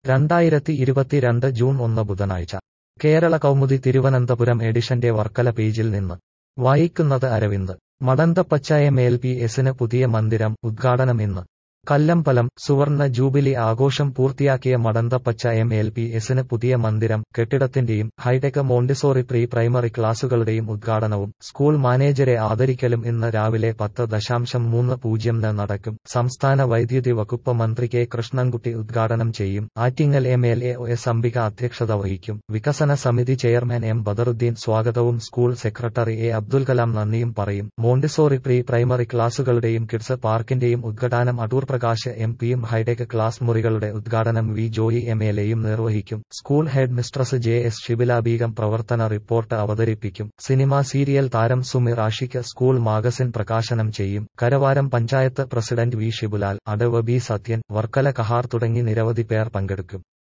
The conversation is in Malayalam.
രണ്ടായിരത്തി ഇരുപത്തിരണ്ട് ജൂൺ ഒന്ന് ബുധനാഴ്ച കേരള കൗമുദി തിരുവനന്തപുരം എഡിഷന്റെ വർക്കല പേജിൽ നിന്ന് വായിക്കുന്നത് അരവിന്ദ് മടന്തപ്പച്ച എം എൽ പി എസിന് പുതിയ മന്ദിരം ഉദ്ഘാടനം ഇന്ന് കല്ലമ്പലം സുവർണ ജൂബിലി ആഘോഷം പൂർത്തിയാക്കിയ മടന്തപ്പച്ച എം എൽ പി എസിന് പുതിയ മന്ദിരം കെട്ടിടത്തിന്റെയും ഹൈടെക് മോണ്ടിസോറി പ്രീ പ്രൈമറി ക്ലാസുകളുടെയും ഉദ്ഘാടനവും സ്കൂൾ മാനേജരെ ആദരിക്കലും ഇന്ന് രാവിലെ പത്ത് ദശാംശം മൂന്ന് പൂജ്യംന് നടക്കും സംസ്ഥാന വൈദ്യുതി വകുപ്പ് മന്ത്രി കെ കൃഷ്ണൻകുട്ടി ഉദ്ഘാടനം ചെയ്യും Attingal M L A O S Ambika അധ്യക്ഷത വഹിക്കും വികസന സമിതി ചെയർമാൻ എം ബദറുദ്ദീൻ സ്വാഗതവും school secretary A Abdul Kalam നന്ദിയും പറയും മോണ്ടിസോറി പ്രീ പ്രൈമറി ക്ലാസുകളുടെയും കിഡ്സ് പാർക്കിന്റെയും ഉദ്ഘാടനം അടൂർ പ്രകാശ് എം പിയും ഹൈടെക് ക്ലാസ് മുറികളുടെ ഉദ്ഘാടനം വി ജോയി എം എൽ എയും നിർവഹിക്കും school headmistress J S Shibila Beegum പ്രവർത്തന റിപ്പോർട്ട് അവതരിപ്പിക്കും സിനിമ സീരിയൽ താരം സുമിർ ആഷിക്ക് സ്കൂൾ മാഗസിൻ പ്രകാശനം ചെയ്യും കരവാരം പഞ്ചായത്ത് പ്രസിഡന്റ് വി ഷിബുലാൽ അടവ് ബി സത്യൻ വർക്കല കഹാർ തുടങ്ങി നിരവധി പേർ പങ്കെടുക്കും